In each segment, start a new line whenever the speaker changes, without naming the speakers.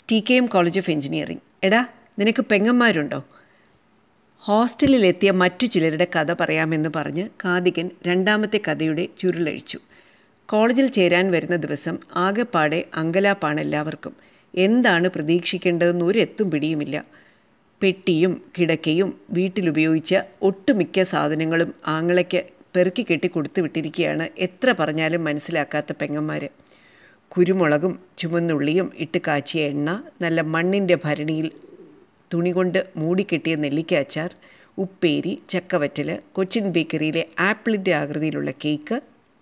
T K M college of engineering എടാ നിനക്ക് പെങ്ങന്മാരുണ്ടോ ഹോസ്റ്റലിലെത്തിയ മറ്റു ചിലരുടെ കഥ പറയാമെന്ന് പറഞ്ഞ് കാതികൻ രണ്ടാമത്തെ കഥയുടെ ചുരുളഴിച്ചു കോളേജിൽ ചേരാൻ വരുന്ന ദിവസം ആകെപ്പാടെ അങ്കലാപ്പാണ് എല്ലാവർക്കും എന്താണ് പ്രതീക്ഷിക്കേണ്ടതെന്ന് ഒരെത്തും പിടിയുമില്ല പെട്ടിയും കിടക്കയും വീട്ടിലുപയോഗിച്ച ഒട്ടുമിക്ക സാധനങ്ങളും ആങ്ങളയ്ക്ക് പെറുക്കി കെട്ടി കൊടുത്തു വിട്ടിരിക്കുകയാണ് എത്ര പറഞ്ഞാലും മനസ്സിലാക്കാത്ത പെങ്ങന്മാർ കുരുമുളകും ചുമന്നുള്ളിയും ഇട്ട് കാച്ചിയ എണ്ണ നല്ല മണ്ണിൻ്റെ ഭരണിയിൽ തുണി കൊണ്ട് മൂടിക്കെട്ടിയ നെല്ലിക്ക അച്ചാർ ഉപ്പേരി ചക്കവറ്റൽ കൊച്ചിൻ ബേക്കറിയിലെ ആപ്പിളിൻ്റെ ആകൃതിയിലുള്ള കേക്ക്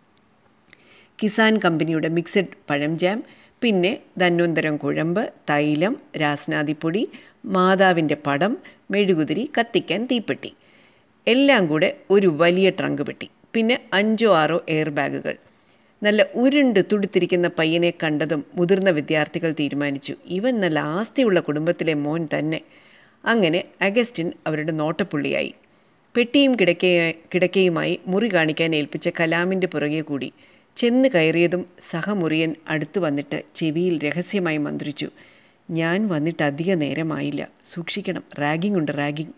കിസാൻ കമ്പനിയുടെ മിക്സഡ് പഴം ജാം പിന്നെ ധന്വന്തരം കുഴമ്പ് തൈലം രാസ്നാദിപ്പൊടി മാതാവിൻ്റെ പടം മെഴുകുതിരി കത്തിക്കാൻ തീപ്പെട്ടി എല്ലാം കൂടെ ഒരു വലിയ ട്രങ്ക് പെട്ടി പിന്നെ അഞ്ചോ ആറോ എയർ ബാഗുകൾ നല്ല ഉരുണ്ട് തുടുത്തിരിക്കുന്ന പയ്യനെ കണ്ടതും മുതിർന്ന വിദ്യാർത്ഥികൾ തീരുമാനിച്ചു ഇവൻ നല്ല ആസ്തിയുള്ള കുടുംബത്തിലെ മോൻ തന്നെ അങ്ങനെ അഗസ്റ്റിൻ അവരുടെ നോട്ടപ്പുള്ളിയായി പെട്ടിയും കിടക്കയ കിടക്കയുമായി മുറി കാണിക്കാൻ ഏൽപ്പിച്ച കലാമിൻ്റെ പുറകെ കൂടി ചെന്ന് കയറിയതും സഹമുറിയൻ അടുത്തു വന്നിട്ട് ചെവിയിൽ രഹസ്യമായി മന്ത്രിച്ചു ഞാൻ വന്നിട്ട് അധിക നേരമായില്ല സൂക്ഷിക്കണം റാഗിംഗ് ഉണ്ട് റാഗിംഗ്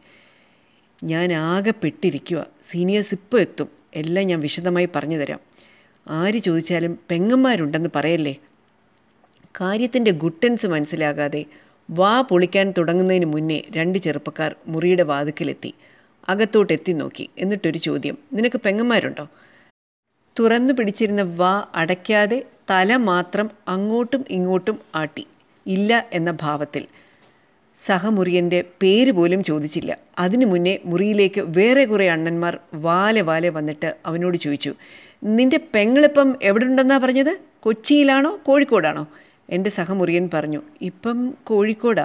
ഞാൻ ആകെ പെട്ടിരിക്കുക സീനിയേഴ്സ് ഇപ്പോൾ എത്തും എല്ലാം ഞാൻ വിശദമായി പറഞ്ഞു തരാം ആര് ചോദിച്ചാലും പെങ്ങന്മാരുണ്ടെന്ന് പറയല്ലേ കാര്യത്തിൻ്റെ ഗുട്ടൻസ് മനസ്സിലാകാതെ വാ പൊളിക്കാൻ തുടങ്ങുന്നതിന് മുന്നേ രണ്ട് ചെറുപ്പക്കാർ മുറിയുടെ വാതുക്കലെത്തി അകത്തോട്ട് എത്തി നോക്കി എന്നിട്ടൊരു ചോദ്യം നിനക്ക് പെങ്ങന്മാരുണ്ടോ തുറന്നു പിടിച്ചിരുന്ന വാ അടയ്ക്കാതെ തല മാത്രം അങ്ങോട്ടും ഇങ്ങോട്ടും ആട്ടി ഇല്ല എന്ന ഭാവത്തിൽ സഹമുറിയൻ്റെ പേര് പോലും ചോദിച്ചില്ല അതിനു മുന്നേ മുറിയിലേക്ക് വേറെ കുറേ അണ്ണന്മാർ വാലെ വാലെ വന്നിട്ട് അവനോട് ചോദിച്ചു നിന്റെ പെങ്ങളിപ്പം എവിടെ ഉണ്ടെന്നാ പറഞ്ഞത് കൊച്ചിയിലാണോ കോഴിക്കോടാണോ എൻ്റെ സഹമുറിയൻ പറഞ്ഞു ഇപ്പം കോഴിക്കോടാ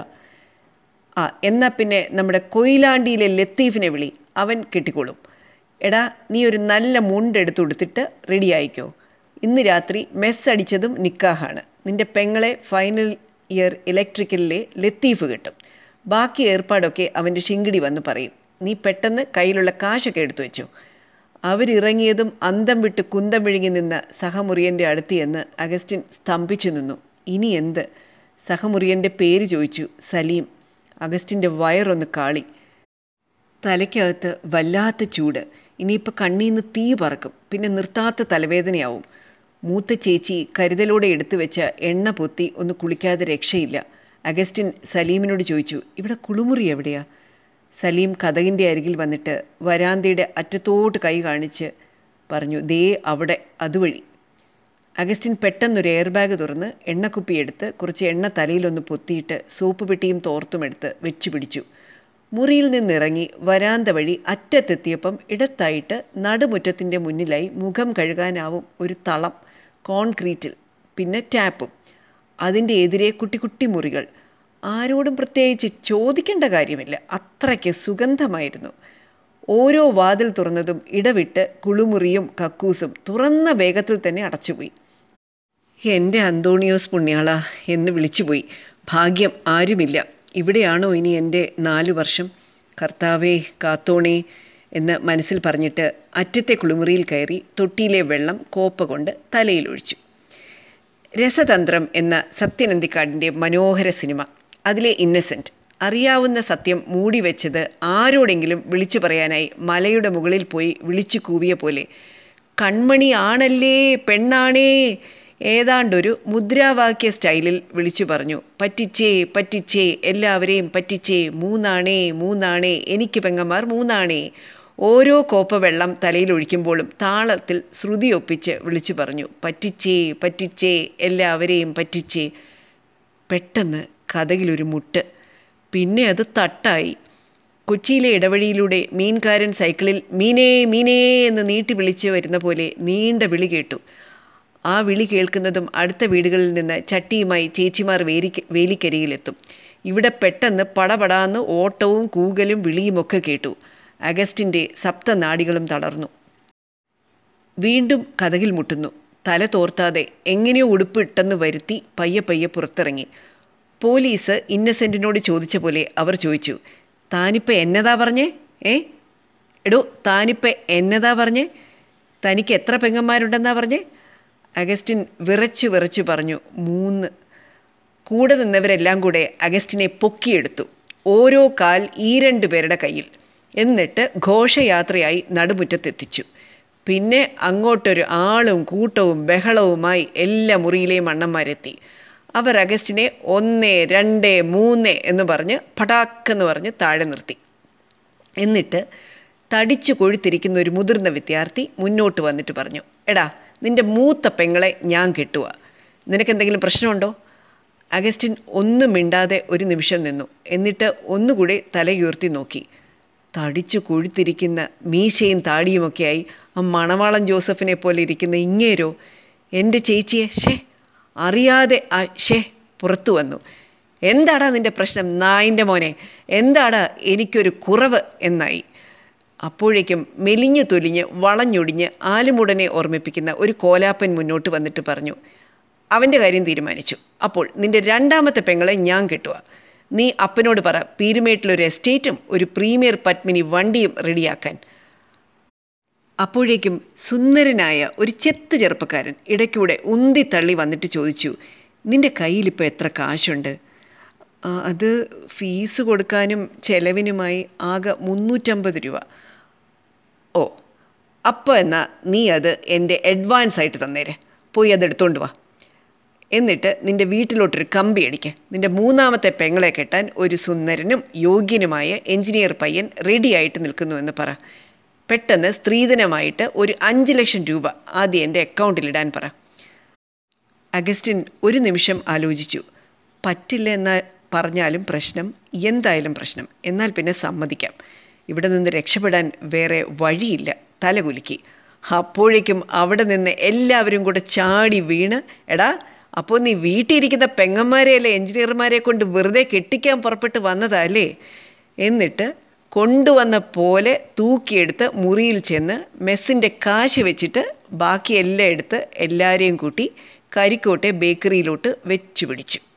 ആ എന്നാൽ പിന്നെ നമ്മുടെ കൊയിലാണ്ടിയിലെ ലത്തീഫിനെ വിളി അവൻ കെട്ടിക്കോളും എടാ നീ ഒരു നല്ല മുണ്ടെടുത്ത് കൊടുത്തിട്ട് റെഡി ആയിക്കോ ഇന്ന് രാത്രി മെസ്സ് അടിച്ചതും നിക്കാഹാണ് നിന്റെ പെങ്ങളെ ഫൈനൽ ഇയർ ഇലക്ട്രിക്കലിലെ ലത്തീഫ് കിട്ടും ബാക്കി ഏർപ്പാടൊക്കെ അവൻ്റെ ശിങ്കിടി വന്ന് പറയും നീ പെട്ടെന്ന് കയ്യിലുള്ള കാശൊക്കെ എടുത്തു വെച്ചോ അവരിറങ്ങിയതും അന്തം വിട്ട് കുന്തം വിഴുങ്ങി നിന്ന സഹമുറിയൻ്റെ അടുത്ത് എന്ന് അഗസ്റ്റിൻ സ്തംഭിച്ചു നിന്നു ഇനി എന്ത് സഹമുറിയൻ്റെ പേര് ചോദിച്ചു സലീം അഗസ്റ്റിൻ്റെ വയറൊന്ന് കാളി തലയ്ക്കകത്ത് വല്ലാത്ത ചൂട് ഇനിയിപ്പോൾ കണ്ണീന്ന് തീ പറക്കും പിന്നെ നിർത്താത്ത തലവേദനയാവും മൂത്ത ചേച്ചി കരുതലോടെ എടുത്തു വെച്ച എണ്ണ പൊത്തി ഒന്ന് കുളിക്കാതെ രക്ഷയില്ല അഗസ്റ്റിൻ സലീമിനോട് ചോദിച്ചു ഇവിടെ കുളിമുറി എവിടെയാ സലീം കഥകിൻ്റെ അരികിൽ വന്നിട്ട് വരാന്തയുടെ അറ്റത്തോട്ട് കൈ കാണിച്ച് പറഞ്ഞു ദേ അവിടെ അതുവഴി അഗസ്റ്റിൻ പെട്ടെന്നൊരു എയർ ബാഗ് തുറന്ന് എണ്ണക്കുപ്പി എടുത്ത് കുറച്ച് എണ്ണ തലയിലൊന്ന് പൊത്തിയിട്ട് സോപ്പ് പെട്ടിയും തോർത്തും എടുത്ത് വെച്ചു പിടിച്ചു മുറിയിൽ നിന്നിറങ്ങി വരാന്ത വഴി അറ്റത്തെത്തിയപ്പം ഇടത്തായിട്ട് നടുമുറ്റത്തിൻ്റെ മുന്നിലായി മുഖം കഴുകാനാവും ഒരു തളം കോൺക്രീറ്റിൽ പിന്നെ ടാപ്പും അതിൻ്റെ എതിരെ കുട്ടി കുട്ടി മുറികൾ ആരോടും പ്രത്യേകിച്ച് ചോദിക്കേണ്ട കാര്യമില്ല അത്രയ്ക്ക് സുഗന്ധമായിരുന്നു ഓരോ വാതിൽ തുറന്നതും ഇടവിട്ട് കുളിമുറിയും കക്കൂസും തുറന്ന വേഗത്തിൽ തന്നെ അടച്ചുപോയി എൻ്റെ അന്തോണിയോസ് പുണ്യാള എന്ന് വിളിച്ചുപോയി ഭാഗ്യം ആരുമില്ല ഇവിടെയാണോ ഇനി എൻ്റെ നാലു വർഷം കർത്താവേ കാത്തോണേ എന്ന് മനസ്സിൽ പറഞ്ഞിട്ട് അറ്റത്തെ കുളിമുറിയിൽ കയറി തൊട്ടിയിലെ വെള്ളം കോപ്പ കൊണ്ട് തലയിലൊഴിച്ചു രസതന്ത്രം എന്ന സത്യനന്ദിക്കാടിൻ്റെ മനോഹര സിനിമ അതിലെ ഇന്നസെൻറ്റ് അറിയാവുന്ന സത്യം മൂടി വെച്ചത് ആരോടെങ്കിലും വിളിച്ചു പറയാനായി മലയുടെ മുകളിൽ പോയി വിളിച്ചു കൂവിയ പോലെ കൺമണി ആണല്ലേ പെണ്ണാണേ ഏതാണ്ടൊരു മുദ്രാവാക്യ സ്റ്റൈലിൽ വിളിച്ചു പറഞ്ഞു പറ്റിച്ചേ പറ്റിച്ചേ എല്ലാവരെയും പറ്റിച്ചേ മൂന്നാണേ മൂന്നാണേ എനിക്ക് പെങ്ങന്മാർ മൂന്നാണേ ഓരോ കോപ്പ വെള്ളം തലയിൽ ഒഴിക്കുമ്പോഴും താളത്തിൽ ശ്രുതി ഒപ്പിച്ച് വിളിച്ചു പറഞ്ഞു പറ്റിച്ചേ പറ്റിച്ചേ എല്ലാവരെയും പറ്റിച്ചേ പെട്ടെന്ന് കഥകിലൊരു മുട്ട് പിന്നെ അത് തട്ടായി കൊച്ചിയിലെ ഇടവഴിയിലൂടെ മീൻകാരൻ സൈക്കിളിൽ മീനേ മീനേ എന്ന് നീട്ടി വിളിച്ച് വരുന്ന പോലെ നീണ്ട വിളി കേട്ടു ആ വിളി കേൾക്കുന്നതും അടുത്ത വീടുകളിൽ നിന്ന് ചട്ടിയുമായി ചേച്ചിമാർ വേലി വേലിക്കരിയിലെത്തും ഇവിടെ പെട്ടെന്ന് പടപടാന്ന് ഓട്ടവും കൂകലും വിളിയുമൊക്കെ കേട്ടു അഗസ്റ്റിൻ്റെ സപ്തനാടികളും തളർന്നു വീണ്ടും കഥകിൽ മുട്ടുന്നു തല തോർത്താതെ എങ്ങനെയോ ഉടുപ്പിട്ടെന്ന് വരുത്തി പയ്യെ പയ്യെ പുറത്തിറങ്ങി പോലീസ് ഇന്നസെൻറ്റിനോട് ചോദിച്ച പോലെ അവർ ചോദിച്ചു താനിപ്പോൾ എന്നതാ പറഞ്ഞേ ഏ എടോ താനിപ്പോൾ എന്നതാ പറഞ്ഞേ തനിക്ക് എത്ര പെങ്ങന്മാരുണ്ടെന്നാ പറഞ്ഞേ അഗസ്റ്റിൻ വിറച്ച് വിറച്ച് പറഞ്ഞു മൂന്ന് കൂടെ നിന്നവരെല്ലാം കൂടെ അഗസ്റ്റിനെ പൊക്കിയെടുത്തു ഓരോ കാൽ ഈ രണ്ടു പേരുടെ കയ്യിൽ എന്നിട്ട് ഘോഷയാത്രയായി നടുമുറ്റത്തെത്തിച്ചു പിന്നെ അങ്ങോട്ടൊരു ആളും കൂട്ടവും ബഹളവുമായി എല്ലാ മുറിയിലെയും അണ്ണന്മാരെത്തി അവർ അഗസ്റ്റിനെ ഒന്ന് രണ്ട് മൂന്ന് എന്ന് പറഞ്ഞ് പടാക്കെന്ന് പറഞ്ഞ് താഴെ നിർത്തി എന്നിട്ട് തടിച്ചു കൊഴുത്തിരിക്കുന്ന ഒരു മുതിർന്ന വിദ്യാർത്ഥി മുന്നോട്ട് വന്നിട്ട് പറഞ്ഞു എടാ നിന്റെ മൂത്ത പെങ്ങളെ ഞാൻ കെട്ടുക നിനക്കെന്തെങ്കിലും പ്രശ്നമുണ്ടോ അഗസ്റ്റിൻ ഒന്നും മിണ്ടാതെ ഒരു നിമിഷം നിന്നു എന്നിട്ട് ഒന്നുകൂടി തലയുയർത്തി നോക്കി തടിച്ചു കൊഴുത്തിരിക്കുന്ന മീശയും താടിയുമൊക്കെയായി ആ മണവാളൻ ജോസഫിനെ പോലെ ഇരിക്കുന്ന ഇങ്ങേരോ എൻ്റെ ചേച്ചിയെ ഷേ അറിയാതെ ആ ഷേ പുറത്തു വന്നു എന്താടാ നിൻ്റെ പ്രശ്നം നായിൻ്റെ മോനെ എന്താടാ എനിക്കൊരു കുറവ് എന്നായി അപ്പോഴേക്കും മെലിഞ്ഞു തൊലിഞ്ഞ് വളഞ്ഞൊടിഞ്ഞ് ആലുമുടനെ ഓർമ്മിപ്പിക്കുന്ന ഒരു കോലാപ്പൻ മുന്നോട്ട് വന്നിട്ട് പറഞ്ഞു അവൻ്റെ കാര്യം തീരുമാനിച്ചു അപ്പോൾ നിന്റെ രണ്ടാമത്തെ പെങ്ങളെ ഞാൻ കെട്ടുക നീ അപ്പനോട് പറ പീരുമേട്ടിലൊരു എസ്റ്റേറ്റും ഒരു പ്രീമിയർ പത്മിനി വണ്ടിയും റെഡിയാക്കാൻ അപ്പോഴേക്കും സുന്ദരനായ ഒരു ചെത്ത് ചെറുപ്പക്കാരൻ ഇടയ്ക്കൂടെ ഉന്തി തള്ളി വന്നിട്ട് ചോദിച്ചു നിന്റെ കയ്യിലിപ്പോൾ എത്ര കാശുണ്ട് "ആ, അത് ഫീസ് കൊടുക്കാനും ചെലവിനുമായി ആകെ മുന്നൂറ്റമ്പത് രൂപ ഓ അപ്പോൾ എന്നാൽ നീ അത് എൻ്റെ അഡ്വാൻസ് ആയിട്ട് തന്നേരെ പോയി അത് എടുത്തോണ്ട് വാ എന്നിട്ട് നിൻ്റെ വീട്ടിലോട്ടൊരു കമ്പി അടിക്കുക നിൻ്റെ മൂന്നാമത്തെ പെങ്ങളെ കെട്ടാൻ ഒരു സുന്ദരനും യോഗ്യനുമായ എഞ്ചിനീയർ പയ്യൻ റെഡിയായിട്ട് നിൽക്കുന്നു എന്ന് പറ പെട്ടെന്ന് സ്ത്രീധനമായിട്ട് ഒരു അഞ്ച് ലക്ഷം രൂപ ആദ്യം എൻ്റെ അക്കൗണ്ടിലിടാൻ പറ അഗസ്റ്റിൻ ഒരു നിമിഷം ആലോചിച്ചു പറ്റില്ല എന്ന് പറഞ്ഞാലും പ്രശ്നം എന്തായാലും പ്രശ്നം എന്നാൽ പിന്നെ സമ്മതിക്കാം ഇവിടെ നിന്ന് രക്ഷപ്പെടാൻ വേറെ വഴിയില്ല തലകുലുക്കി അപ്പോഴേക്കും അവിടെ നിന്ന് എല്ലാവരും കൂടെ ചാടി വീണ് എടാ അപ്പോൾ നീ വീട്ടിലിരിക്കുന്ന പെങ്ങന്മാരെയല്ലേ എഞ്ചിനീയർമാരെ കൊണ്ട് വെറുതെ കെട്ടിക്കാൻ പുറപ്പെട്ട് വന്നതല്ലേ എന്നിട്ട് കൊണ്ടുവന്ന പോലെ തൂക്കിയെടുത്ത് മുറിയിൽ ചെന്ന് മെസ്സിൻ്റെ കാശ് വെച്ചിട്ട് ബാക്കി എല്ലാം എടുത്ത് എല്ലാവരെയും കൂട്ടി കരിക്കോട്ടെ ബേക്കറിയിലോട്ട് വെച്ചു പിടിച്ചു